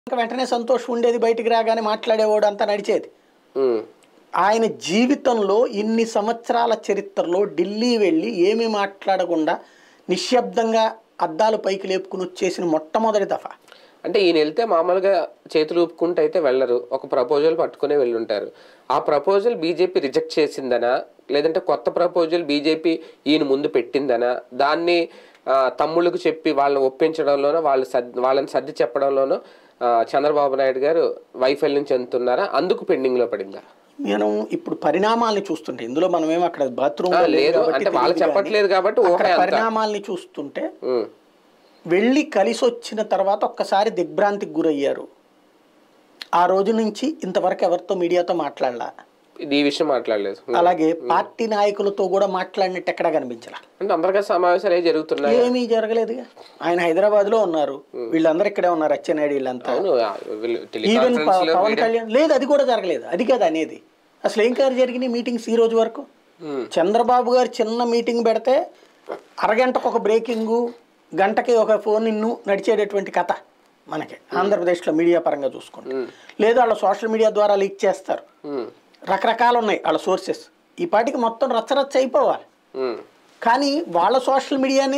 ఇంకా వెంటనే సంతోష్ ఉండేది బయటికి రాగానే మాట్లాడేవాడు అంతా నడిచేది ఉమ్, ఆయన జీవితంలో ఇన్ని సంవత్సరాల చరిత్రలో ఢిల్లీ వెళ్ళి ఏమీ మాట్లాడకుండా నిశ్శబ్దంగా అద్దాలు పైకి లేపుకుని వచ్చేసిన మొట్టమొదటి దఫా అంటే ఈయన వెళ్తే మామూలుగా చేతులు ఊపుకుంటూ అయితే వెళ్ళరు ఒక ప్రపోజల్ పట్టుకునే వెళ్ళుంటారు ఆ ప్రపోజల్ బీజేపీ రిజెక్ట్ చేసిందనా లేదంటే కొత్త ప్రపోజల్ బీజేపీ ఈయన ముందు పెట్టిందనా దాన్ని ఆ, తమ్ముళ్ళకు చెప్పి వాళ్ళని ఒప్పించడంలోనో వాళ్ళు సర్ది వాళ్ళని సర్ది చెప్పడంలోనో ఆ, చంద్రబాబు నాయుడు గారు వైఫల్యం చెందుతున్నారా అందుకు పెండింగ్ లో పడిందా మనం ఇప్పుడు పరిణామాల్ని చూస్తుంటే ఇందులో మనం ఏం అక్కడ బాత్రూమ్ ఆ, లేదు అంటే వాళ్ళు చెప్పట్లేదు కాబట్టి ఊహ అంత పరిణామాల్ని చూస్తుంటే ఉమ్, వెళ్ళి కలిసి వచ్చిన తర్వాత ఒక్కసారి దిగ్భ్రాంతికి గురయ్యారు ఆ రోజు నుంచి ఇంతవరకు ఎవరితో మీడియాతో మాట్లాడలా ఇది ఈ విషయం మాట్లాడలేదు ఉమ్. అలాగే పార్టీ నాయకులతో కూడా మాట్లాడినట్టు ఎక్కడా కనిపించలా అంటే అందరికీ సమావేశాలు ఏ జరుగుతున్నాయి ఏమీ జరగలేదుగా ఆయన హైదరాబాద్ లో ఉన్నారు వీళ్ళందరూ ఇక్కడే ఉన్నారు అచ్చెన్నాయుడు వీళ్ళంతా అవును ఆ, వీళ్ళు ఈవెన్ టెలికాన్ఫరెన్స్ లో పవన్ కళ్యాణ్ లేదు అది కూడా జరగలేదు అది కాదు అనేది అసలు ఏం కాదు జరిగినాయి మీటింగ్స్ ఈ రోజు వరకు ఉమ్, చంద్రబాబు గారు చిన్న మీటింగ్ పెడితే అరగంటకు ఒక బ్రేకింగు గంటకి ఒక ఫోన్ ఇన్ను నడిచేటటువంటి కథ మనకి ఆంధ్రప్రదేశ్లో మీడియా పరంగా చూసుకుంటే లేదు వాళ్ళ సోషల్ మీడియా ద్వారా లీక్ చేస్తారు ఉమ్, రకరకాలు ఉన్నాయి వాళ్ళ సోర్సెస్ ఈ పాటికి మొత్తం రచ్చరచ్చ అయిపోవాలి ఉమ్. కానీ వాళ్ళ సోషల్ మీడియాని